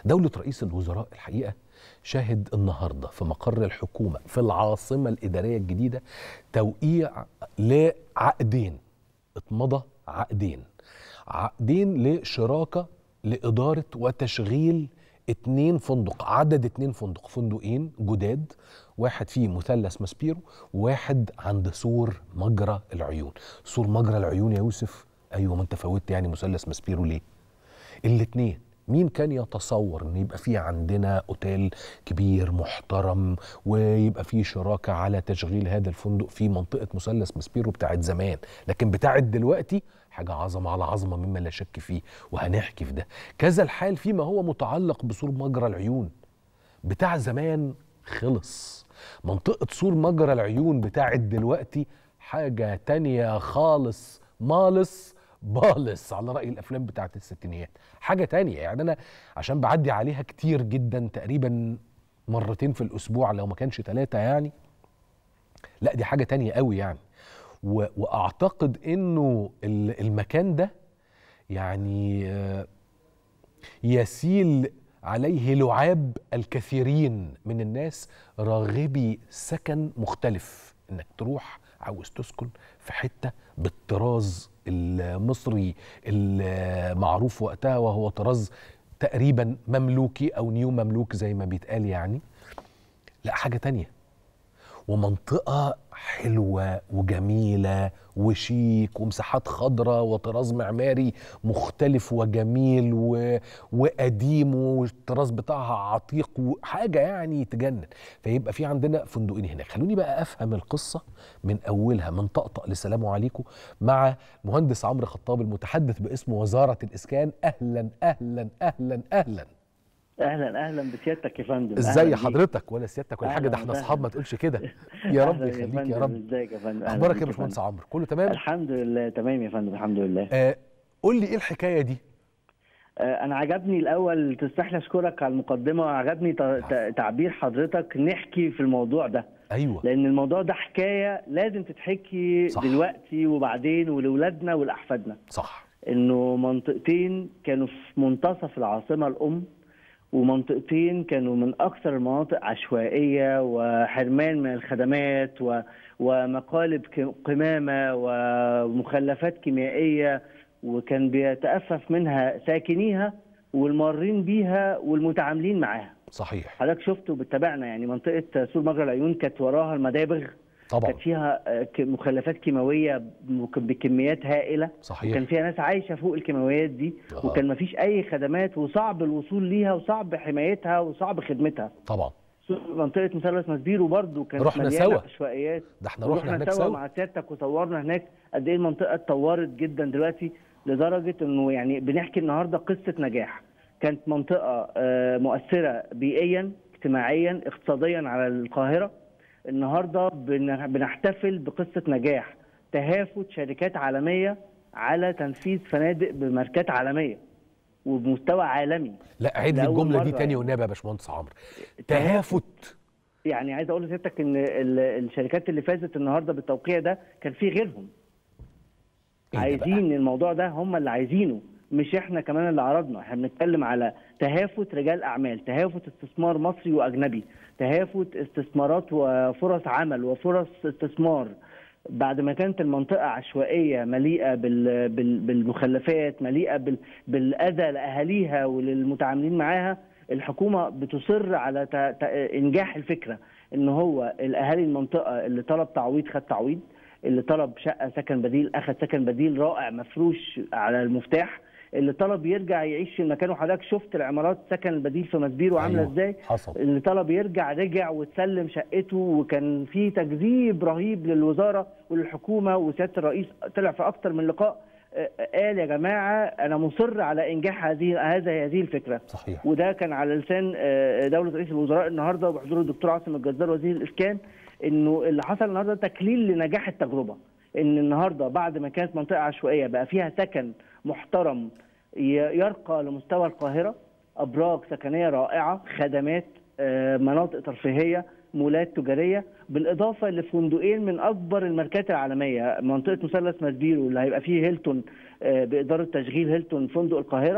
دولة رئيس الوزراء الحقيقة شاهد النهارده في مقر الحكومة في العاصمة الإدارية الجديدة توقيع لعقدين اتمضى عقدين عقدين لشراكة لإدارة وتشغيل اتنين فندق عدد اتنين فندق فندقين جداد واحد فيه مثلث ماسبيرو وواحد عند سور مجرى العيون سور مجرى العيون يا يوسف ايوه ما انت فوتت يعني مثلث ماسبيرو ليه الاتنين مين كان يتصور ان يبقى في عندنا اوتيل كبير محترم ويبقى في شراكه على تشغيل هذا الفندق في منطقه مثلث ماسبيرو بتاعت زمان لكن بتاعت دلوقتي حاجه عظمه على عظمه مما لا شك فيه وهنحكي في ده كذا الحال فيما هو متعلق بسور مجرى العيون بتاع زمان خلص منطقه سور مجرى العيون بتاعت دلوقتي حاجه تانية خالص مالص بالص على رأي الأفلام بتاعت الستينيات حاجة تانية يعني أنا عشان بعدي عليها كتير جدا تقريبا مرتين في الأسبوع لو ما كانش ثلاثة يعني لا دي حاجة تانية قوي يعني و... وأعتقد إنه ال- المكان ده يعني آه، يسيل عليه لعاب الكثيرين من الناس راغبي سكن مختلف انك تروح عاوز تسكن في حته بالطراز المصري المعروف وقتها وهو طراز تقريبا مملوكي او نيو مملوك زي ما بيتقال يعني لا حاجه تانية ومنطقة حلوة وجميلة وشيك ومساحات خضراء وطراز معماري مختلف وجميل و... وقديم والطراز بتاعها عتيق وحاجة يعني تجنن فيبقى في عندنا فندقين هناك خلوني بقى أفهم القصة من أولها من طقطق لسلام عليكم مع مهندس عمرو خطاب المتحدث باسم وزارة الإسكان أهلا أهلا أهلا أهلا اهلا اهلا بسيادتك يا فندم ازاي أهلاً بيك. حضرتك ولا سيادتك ولا حاجه ده أهلاً احنا وسهلاً. اصحاب ما تقولش كده يا رب أهلاً يخليك يا فندم، رب ازيك يا فندم أهلاً اخبارك بيك يا باشمهندس فندم. عمرو كله تمام الحمد لله تمام يا فندم الحمد لله آه قول لي ايه الحكايه دي آه، انا عجبني الاول تسمح لي اشكرك على المقدمه وعجبني ت- ت- تعبير حضرتك نحكي في الموضوع ده ايوه لان الموضوع ده حكايه لازم تتحكي صح. دلوقتي وبعدين ولاولادنا ولاحفادنا صح انه منطقتين كانوا في منتصف العاصمه الام ومنطقتين كانوا من اكثر المناطق عشوائيه وحرمان من الخدمات و ومقالب ك- قمامه ومخلفات كيميائيه وكان بيتأفف منها ساكنيها والمارين بيها والمتعاملين معاها صحيح حضرتك شفته بتابعنا يعني منطقه سور مجرى العيون كانت وراها المدابغ طبعا كانت فيها آه، ك- مخلفات كيماويه بك- بكميات هائله صحيح. وكان فيها ناس عايشه فوق الكيماويات دي آه. وكان مفيش اي خدمات وصعب الوصول ليها وصعب حمايتها وصعب خدمتها طبعا منطقه مثلث مسبيرو برضو كانت رحنا مليانة سوا. عشوائيات ده احنا رحنا ورحنا هناك سوا سوا مع سيادتك وصورنا هناك قد ايه المنطقه اتطورت جدا دلوقتي لدرجه انه يعني بنحكي النهارده قصه نجاح كانت منطقه آه، مؤثره بيئيا اجتماعيا اقتصاديا على القاهره النهارده بن- بنحتفل بقصه نجاح تهافت شركات عالميه على تنفيذ فنادق بماركات عالميه وبمستوى عالمي لا عيد لي لأول الجمله دي مرة تاني يعني. والنبي يا باشمهندس عمرو تهافت يعني عايز اقول لسيادتك ان ال- الشركات اللي فازت النهارده بالتوقيع ده كان في غيرهم إيه ده بقى؟ عايزين الموضوع ده هم اللي عايزينه مش احنا كمان اللي عرضنا احنا بنتكلم على تهافت رجال اعمال تهافت استثمار مصري واجنبي تهافت استثمارات وفرص عمل وفرص استثمار بعد ما كانت المنطقة عشوائية مليئة بال- بال- بالمخلفات مليئة بال- بالأذى لأهاليها وللمتعاملين معاها الحكومة بتصر على ت- ت- إنجاح الفكرة إن هو الأهالي المنطقة اللي طلب تعويض خد تعويض اللي طلب شقة سكن بديل أخذ سكن بديل رائع مفروش على المفتاح اللي طلب يرجع يعيش في مكانه حضرتك شفت العمارات سكن البديل في مسبيرو عاملة أيوة، ازاي حصل اللي طلب يرجع رجع وتسلم شقته وكان في تكذيب رهيب للوزاره وللحكومه وسياده الرئيس طلع في اكتر من لقاء آه، قال يا جماعه انا مصر على انجاح هذه هذا هذه الفكره صحيح وده كان على لسان آه، دوله رئيس الوزراء النهارده وبحضور الدكتور عاصم الجزار وزير الاسكان انه اللي حصل النهارده تكليل لنجاح التجربه ان النهارده بعد ما كانت منطقه عشوائيه بقى فيها سكن محترم ي- يرقى لمستوى القاهره ابراج سكنيه رائعه خدمات آه، مناطق ترفيهيه مولات تجاريه بالاضافه لفندقين من اكبر الماركات العالميه منطقه مثلث مسبيرو اللي هيبقى فيه هيلتون آه، باداره تشغيل هيلتون فندق القاهره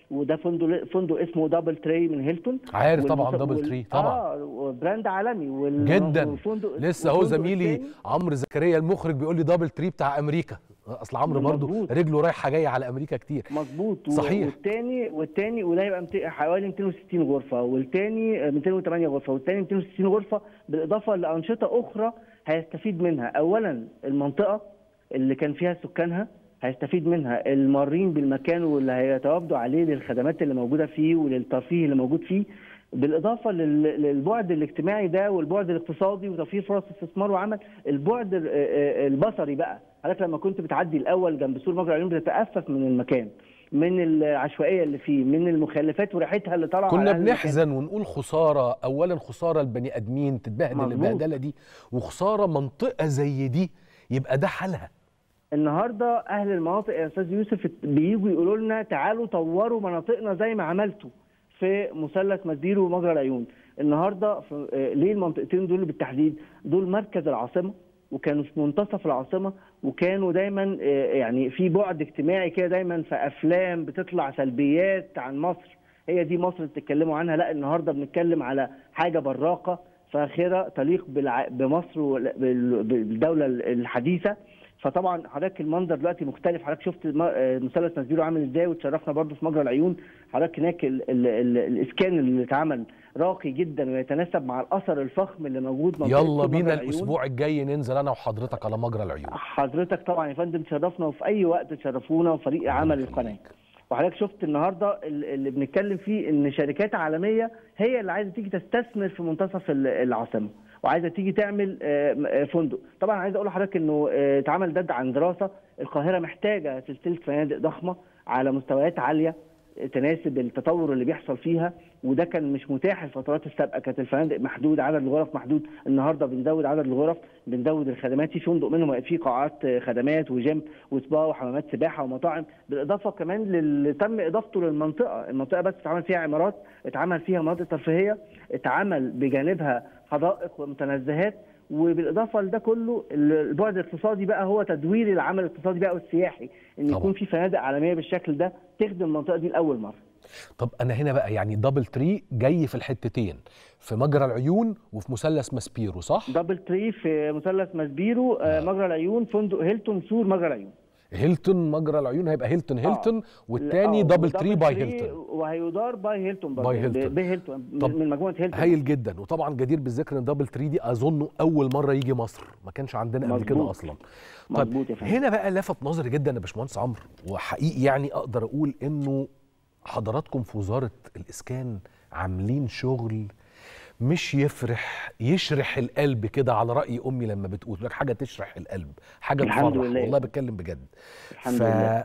وده فندق فندق اسمه دبل تري من هيلتون عارف طبعا والمس- دبل وال- تري طبعا اه براند عالمي وال- جدا والفندق لسه هو والفندق زميلي التاني- عمرو زكريا المخرج بيقول لي دبل تري بتاع امريكا اصل عمرو برضو مظبوط. رجله رايحه جايه على امريكا كتير مظبوط و- صحيح. والتاني والتاني وده يبقى مت- حوالي 260 غرفه والتاني آه، 208 غرفه والتاني 260 غرفه بالاضافه لانشطه اخرى هيستفيد منها اولا المنطقه اللي كان فيها سكانها هيستفيد منها المارين بالمكان واللي هيتوافدوا عليه للخدمات اللي موجوده فيه وللترفيه اللي موجود فيه بالاضافه لل- للبعد الاجتماعي ده والبعد الاقتصادي وتوفير فرص استثمار وعمل البعد ال- آه، آه، البصري بقى حضرتك لما كنت بتعدي الاول جنب سور مجرى العيون بتتأفف من المكان من العشوائيه اللي فيه من المخلفات وريحتها اللي طالعه كنا على المكان. بنحزن ونقول خساره اولا خساره البني ادمين تتبهدل مظبوط. البهدله دي وخساره منطقه زي دي يبقى ده حالها النهارده اهل المناطق يا استاذ يوسف بييجوا يقولوا لنا تعالوا طوروا مناطقنا زي ما عملتوا في مثلث مدير ومجرى العيون النهارده في آه، ليه المنطقتين دول بالتحديد دول مركز العاصمه وكانوا في منتصف العاصمه وكانوا دايما آه، يعني في بعد اجتماعي كده دايما في افلام بتطلع سلبيات عن مصر هي دي مصر اللي بتتكلموا عنها لا النهارده بنتكلم على حاجه براقه فاخره تليق بالع... بمصر وبال- بالدوله الحديثه فطبعا حضرتك المنظر دلوقتي مختلف حضرتك شفت الم- آه، مثلث نسبيرو عامل ازاي وتشرفنا برضو في مجرى العيون حضرتك هناك ال ال ال الاسكان اللي اتعمل راقي جدا ويتناسب مع الاثر الفخم اللي موجود منطقة يلا مجرى بينا العيون. الاسبوع الجاي ننزل انا وحضرتك على مجرى العيون حضرتك طبعا يا فندم تشرفنا وفي اي وقت تشرفونا وفريق عمل القناه وحضرتك شفت النهارده ال- اللي بنتكلم فيه ان شركات عالميه هي اللي عايزه تيجي تستثمر في منتصف ال- العاصمه وعايزه تيجي تعمل آه، م- آه، فندق طبعا عايز اقول لحضرتك انه آه، اتعمل ده عن دراسه القاهره محتاجه سلسله فنادق ضخمه على مستويات عاليه تناسب التطور اللي بيحصل فيها وده كان مش متاح الفترات السابقه كانت الفنادق محدود عدد الغرف محدود النهارده بنزود عدد الغرف بنزود الخدمات في فندق منهم في قاعات خدمات وجيم وسبا وحمامات سباحه ومطاعم بالاضافه كمان للي تم اضافته للمنطقه المنطقه بس اتعمل فيها عمارات اتعمل فيها مناطق ترفيهيه اتعمل بجانبها حدائق ومتنزهات وبالاضافه لده كله البعد الاقتصادي بقى هو تدوير العمل الاقتصادي بقى والسياحي ان طبعا. يكون في فنادق عالميه بالشكل ده تخدم المنطقه دي لاول مره طب انا هنا بقى يعني دبل تري جاي في الحتتين في مجرى العيون وفي مثلث ماسبيرو صح دبل تري في مثلث ماسبيرو آه، مجرى العيون فندق هيلتون سور مجرى العيون هيلتون مجرى العيون هيبقى هيلتون هيلتون والتاني آه، دبل تري باي تري هيلتون وهيدار باي هيلتون برضه باي هيلتون. ب- بهيلتون طب من مجموعه هيلتون هايل جدا وطبعا جدير بالذكر ان دبل تري دي اظنه اول مره يجي مصر ما كانش عندنا قبل كده مظبوط. اصلا مظبوط يا فندم. هنا بقى لفت نظري جدا يا باشمهندس عمرو وحقيقي يعني اقدر اقول انه حضراتكم في وزاره الاسكان عاملين شغل مش يفرح يشرح القلب كده على راي امي لما بتقول لك حاجه تشرح القلب حاجه الحمد تفرح لله. والله بتكلم بجد الحمد ف... لله.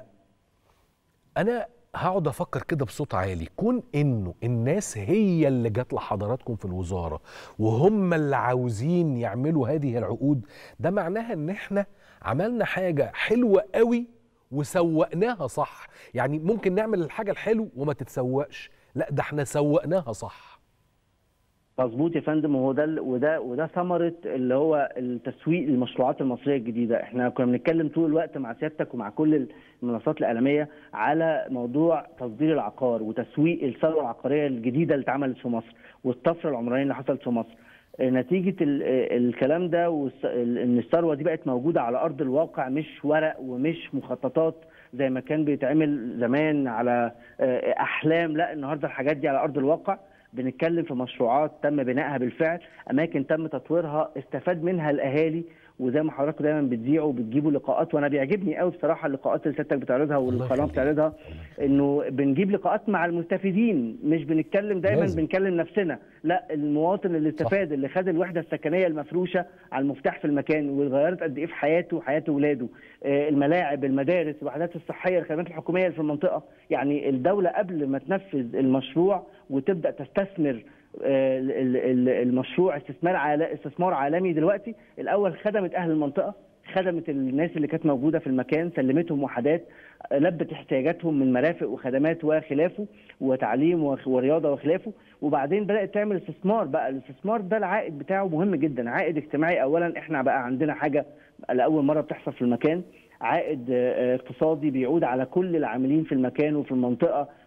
انا هقعد افكر كده بصوت عالي كون انه الناس هي اللي جات لحضراتكم في الوزاره وهم اللي عاوزين يعملوا هذه العقود ده معناها ان احنا عملنا حاجه حلوه قوي وسوقناها صح يعني ممكن نعمل الحاجه الحلو وما تتسوقش لا ده احنا سوقناها صح مظبوط يا فندم وهو ده ال- وده وده ثمره اللي هو التسويق للمشروعات المصريه الجديده احنا كنا بنتكلم طول الوقت مع سيادتك ومع كل المنصات الاعلاميه على موضوع تصدير العقار وتسويق الثروه العقاريه الجديده اللي اتعملت في مصر والطفره العمرانيه اللي حصلت في مصر آه، نتيجه ال- آه، الكلام ده والس- ال- ان الثروه دي بقت موجوده على ارض الواقع مش ورق ومش مخططات زي ما كان بيتعمل زمان على آه، احلام لا النهارده الحاجات دي على ارض الواقع بنتكلم في مشروعات تم بنائها بالفعل اماكن تم تطويرها استفاد منها الاهالي وزي ما حضراتكم دايما بتذيعوا وبتجيبوا لقاءات وانا بيعجبني قوي بصراحه اللقاءات اللي سيادتك بتعرضها والقناه يخليك. بتعرضها انه بنجيب لقاءات مع المستفيدين مش بنتكلم دايما لازم. بنكلم نفسنا لا المواطن اللي استفاد اللي خد الوحده السكنيه المفروشه على المفتاح في المكان وغيرت قد ايه في حياته وحياه اولاده آه، الملاعب المدارس الوحدات الصحيه الخدمات الحكوميه اللي في المنطقه يعني الدوله قبل ما تنفذ المشروع وتبدا تستثمر آه، ال- ال- ال- المشروع استثمار عال- استثمار عالمي دلوقتي الاول خدمت اهل المنطقه خدمت الناس اللي كانت موجوده في المكان سلمتهم وحدات آه، لبت احتياجاتهم من مرافق وخدمات وخلافه وتعليم وخ- ورياضه وخلافه وبعدين بدات تعمل استثمار بقى الاستثمار ده العائد بتاعه مهم جدا عائد اجتماعي اولا احنا بقى عندنا حاجه لاول مره بتحصل في المكان عائد آه، اقتصادي بيعود على كل العاملين في المكان وفي المنطقه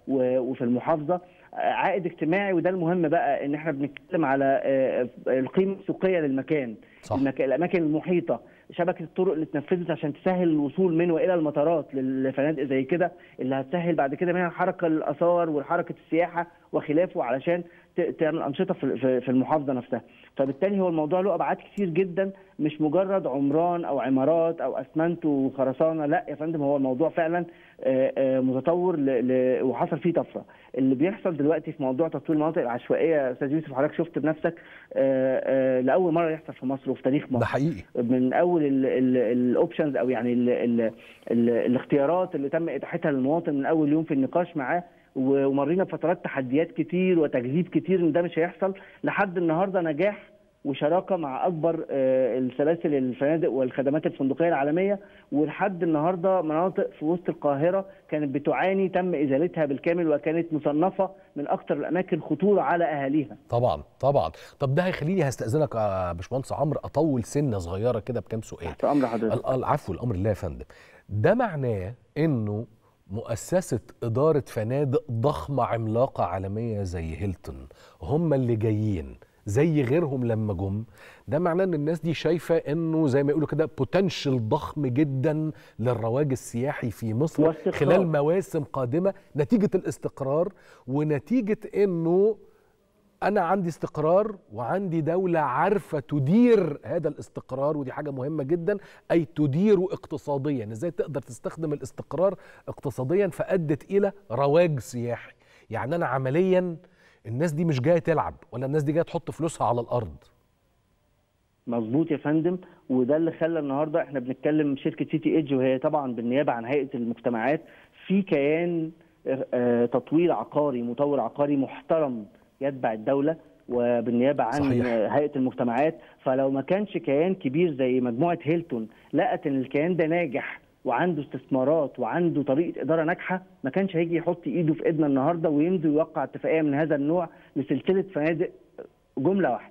و- وفي المحافظه عائد اجتماعي وده المهم بقى ان احنا بنتكلم على آه، القيمه السوقيه للمكان صح. المك... الاماكن المحيطه شبكه الطرق اللي اتنفذت عشان تسهل الوصول من والى المطارات للفنادق زي كده اللي هتسهل بعد كده منها حركه الاثار وحركه السياحه وخلافه علشان ت- تعمل انشطه في- في في المحافظه نفسها فبالتالي هو الموضوع له ابعاد كتير جدا مش مجرد عمران او عمارات او اسمنت وخرسانه لا يا فندم هو الموضوع فعلا آه، آه، متطور ل... ل... وحصل فيه طفره اللي بيحصل دلوقتي في موضوع تطوير المناطق العشوائيه يا استاذ يوسف حضرتك شفت بنفسك آه، آه، لاول مره يحصل في مصر وفي تاريخ مصر ده حقيقي من اول الاوبشنز او يعني ال ال ال الاختيارات اللي تم اتاحتها للمواطن من اول يوم في النقاش معاه و- ومرينا بفترات تحديات كتير وتجذيب كتير ان ده مش هيحصل لحد النهارده نجاح وشراكه مع اكبر آه، السلاسل الفنادق والخدمات الفندقيه العالميه ولحد النهارده مناطق في وسط القاهره كانت بتعاني تم ازالتها بالكامل وكانت مصنفه من اكثر الاماكن خطوره على اهاليها طبعا طبعا طب ده هيخليني هستأذنك يا باشمهندس عمرو اطول سنه صغيره كده بكام سؤال تحت امر حضرتك ال- العفو الامر لله يا فندم ده معناه انه مؤسسة إدارة فنادق ضخمة عملاقة عالمية زي هيلتون هم اللي جايين زي غيرهم لما جم ده معناه ان الناس دي شايفة انه زي ما يقولوا كده بوتنشال ضخم جدا للرواج السياحي في مصر واستقرار. خلال مواسم قادمة نتيجة الاستقرار ونتيجة انه انا عندي استقرار وعندي دوله عارفه تدير هذا الاستقرار ودي حاجه مهمه جدا اي تديره اقتصاديا ازاي تقدر تستخدم الاستقرار اقتصاديا فادت الى رواج سياحي يعني انا عمليا الناس دي مش جايه تلعب ولا الناس دي جايه تحط فلوسها على الارض مظبوط يا فندم وده اللي خلى النهارده احنا بنتكلم شركه سي تي ايدج وهي طبعا بالنيابه عن هيئه المجتمعات في كيان آه، تطوير عقاري مطور عقاري محترم يتبع الدوله وبالنيابه عن صحيح. آه، هيئه المجتمعات فلو ما كانش كيان كبير زي مجموعه هيلتون لقت ان الكيان ده ناجح وعنده استثمارات وعنده طريقه اداره ناجحه ما كانش هيجي يحط ايده في ايدنا النهارده ويمضي ويوقع اتفاقيه من هذا النوع لسلسله فنادق جمله واحده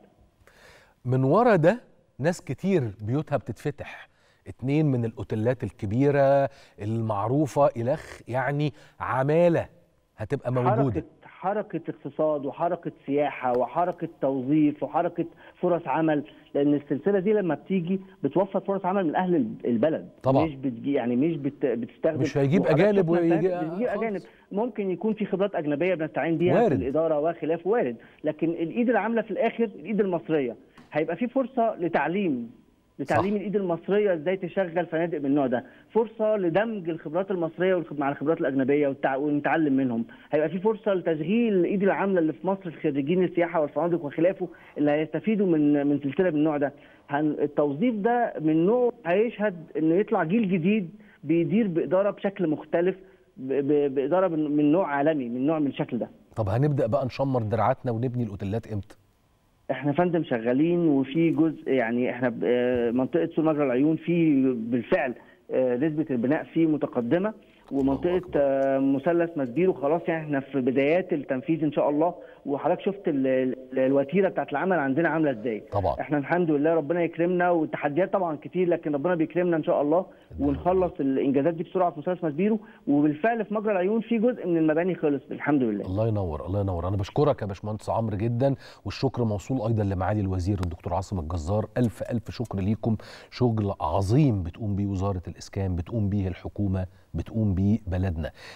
من ورا ده ناس كتير بيوتها بتتفتح اتنين من الاوتيلات الكبيره المعروفه الخ يعني عماله هتبقى موجوده حركة حركة اقتصاد وحركة سياحة وحركة توظيف وحركة فرص عمل لأن السلسلة دي لما بتيجي بتوفر فرص عمل من أهل البلد طبعا. مش بتجي يعني مش بت بتستخدم مش هيجيب وحضرتك أجانب شفنا ويجي- الفنادق بتجيب آه، خالص. أجانب ممكن يكون في خبرات أجنبية بنستعين بيها وارد. في الإدارة وخلافه وارد لكن الإيد العاملة في الآخر الإيد المصرية هيبقى في فرصة لتعليم لتعليم صح. الايد المصريه ازاي تشغل فنادق من النوع ده فرصه لدمج الخبرات المصريه والخ- مع الخبرات الاجنبيه والتع... ونتعلم منهم هيبقى في فرصه لتشغيل الايد العامله اللي في مصر في خريجين السياحه والفنادق وخلافه اللي هيستفيدوا من من سلسله من النوع ده هن... التوظيف ده من نوع هيشهد انه يطلع جيل جديد بيدير باداره بشكل مختلف ب... ب... باداره من... من نوع عالمي من نوع من الشكل ده طب هنبدا بقى نشمر دراعاتنا ونبني الاوتيلات امتى احنا فندم شغالين وفي جزء يعني احنا ب- آه، منطقه سور مجرى العيون في بالفعل آه، نسبه البناء فيه متقدمه ومنطقه آه، مثلث مسبيرو خلاص يعني احنا في بدايات التنفيذ ان شاء الله وحضرتك شفت ال- ال- الوتيره بتاعت العمل عندنا عامله ازاي طبعا احنا الحمد لله ربنا يكرمنا والتحديات طبعا كتير لكن ربنا بيكرمنا ان شاء الله ونخلص الانجازات دي بسرعه في مثلث مسبيرو وبالفعل في مجرى العيون في جزء من المباني خلص الحمد لله الله ينور الله ينور انا بشكرك يا باشمهندس عمرو جدا والشكر موصول ايضا لمعالي الوزير الدكتور عاصم الجزار الف الف شكر ليكم شغل عظيم بتقوم بيه وزاره الاسكان بتقوم بيه الحكومه بتقوم بيه بلدنا